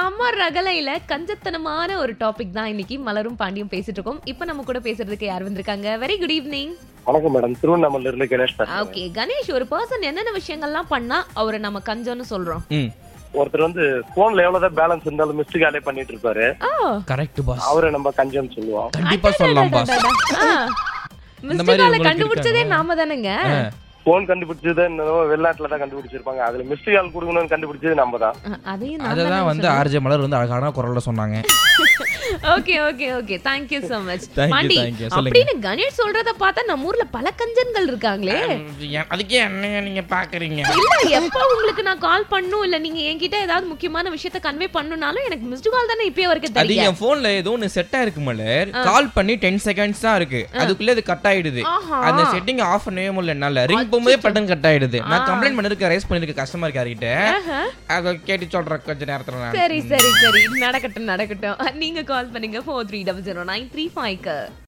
Summer ரகலையில கஞ்சத்தனமான ஒரு topic தான் இன்னைக்கு மலரும் பாண்டியும் பேசிட்டு இருக்கோம் இப்போ நம்ம கூட பேசுறதுக்கு யார் வந்திருக்காங்க வெரி குட் ஈவினிங் வணக்கம் மேடம் திருவண்ணாமலையில இருந்து கணேஷ் பேசுறேன் ஓகே கணேஷ் ஒரு பர்சன் என்னென்ன விஷயங்கள்லாம் பண்ணா அவரை நம்ம கஞ்சம்னு சொல்றோம் ம் ஒருத்தர் வந்து போன்ல எவ்வளவுதான் பேலன்ஸ் இருந்தாலும் மிஸ்டு காலே பண்ணிட்டு இருப்பாரு ஓ கரெக்ட் பாஸ் அவரை நம்ம கஞ்சம் சொல்லுவோம் கண்டிப்பா சொல்லலாம் பாஸ் மிஸ்டர் மாதிரி காலை உங்களுக்கு கண்டுபிடிச்சதே இருக்காங்க. நாம தானேங்க போன் கண்டுபிடிச்சது என்னவோ வெளிநாட்டுல தான் கண்டுபிடிச்சிருப்பாங்க அதுல மிஸ்டு கால் கொடுக்கணும்னு கண்டுபிடிச்சது நம்ம தான் அஹ், அதையும் நான் அததான் வந்து ஆர்ஜே மலர் வந்து அழகான குரல்ல சொன்னாங்க okay okay okay thank you so much Thank you, Pandi thank you. சொல்லுங்க. அப்படின்னு கணேஷ் சொல்றத பார்த்தா நம்ம ஊர்ல பல கஞ்சன்கள் இருக்காங்களே அதுக்கே என்னைய நீங்க பாக்குறீங்க இல்ல எப்ப உங்களுக்கு நான் கால் பண்ணும் இல்ல நீங்க என்கிட்ட ஏதாவது முக்கியமான விஷயத்த கன்வே பண்ணுனாலும் எனக்கு மிஸ்டு கால் தானே இப்பயே வரைக்கும் அது தெரியும் என் போன்ல ஏதோ ஒன்னு செட் ஆயிருக்கு மலர் கால் பண்ணி டென் செகண்ட்ஸ் தான் இருக்கு அதுக்குள்ள அது கட் ஆயிடுது ஆஹா. அந்த செட்டிங் ஆஃப் பண்ணவே முடியல என்னால ரிங் போகும்போதே பட்டன் கட் ஆயிடுது நான் கம்ப்ளைண்ட் பண்ணிருக்கேன் ரைஸ் பண்ணிருக்கேன் கஸ்டமர் கேர் கிட்ட ஆஹா. அதை கேட்டு சொல்றேன் கொஞ்ச நேரத்துல நான் சரி சரி சரி நடக்கட்டும் நடக்கட்டும் நீங்க கால் பண்ணுங்க four three double zero nine three ஃபைவ்க்கு